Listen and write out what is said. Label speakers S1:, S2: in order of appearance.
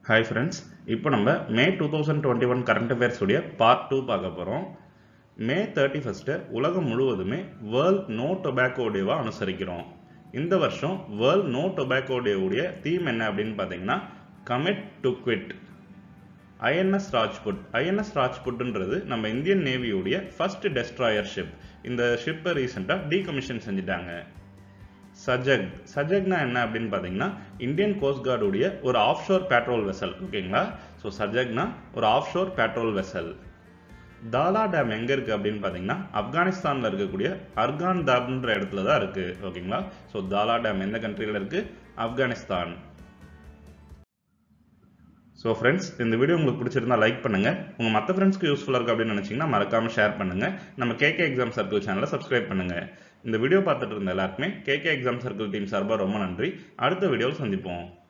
S1: hi friends இப்போ நம்ம May two thousand twenty one current affairs உடைய பார்ட் டூ பார்க்க போகிறோம் மே தேர்ட்டி ஃபஸ்ட்டு உலகம் முழுவதுமே வேர்ல்ட் நோ டொபாக்கோ டேவாக அனுசரிக்கிறோம் இந்த வருஷம் வேர்ல்ட் நோ டொபாக்கோ டேவுடைய தீம் என்ன அப்படின்னு பார்த்தீங்கன்னா commit to quit INS Rajput INS ராஜ்புட்ன்றது நம்ம இந்தியன் நேவியோடைய ஃபர்ஸ்ட் டெஸ்ட்ராயர் ஷிப் இந்த ஷிப்பை ரீசெண்டாக டீகமிஷன் செஞ்சுட்டாங்க சஜக் சஜக்னா என்ன அப்படின்னு பார்த்தீங்கன்னா இந்தியன் கோஸ்ட் கார்டுடைய ஒரு ஆஃப் ஷோர் பேட்ரோல் வெசல் ஓகேங்களா ஸோ சஜக்னா ஒரு offshore patrol vessel Tala dam எங்கே இருக்குது அப்படின்னு பார்த்தீங்கன்னா ஆப்கானிஸ்தானில் இருக்கக்கூடிய அர்கான் தாப்ன்ற இடத்துல தான் இருக்குது ஓகேங்களா ஸோ தாலா டேம் எந்த கண்ட்ரியில் இருக்குது ஆப்கானிஸ்தான் ஸோ ஃப்ரெண்ட்ஸ் இந்த வீடியோ உங்களுக்கு பிடிச்சிருந்தா லைக் பண்ணுங்க உங்க மற்ற ஃப்ரெண்ட்ஸ்க்கு யூஸ்ஃபுல்லாக இருக்கு அப்படின்னு நினைச்சீங்கன்னா மறக்காம ஷேர் பண்ணுங்க நம்ம கேகே எக்ஸாம் சர்க்கிள் சேனலை சப்ஸ்கிரைப் பண்ணுங்க இந்த வீடியோ பார்த்துட்டு இருந்த எல்லாருக்குமே கேகே எக்ஸாம் சர்க்கிள் டீம் சார்பாக ரொம்ப நன்றி அடுத்த வீடியோவில் சந்திப்போம்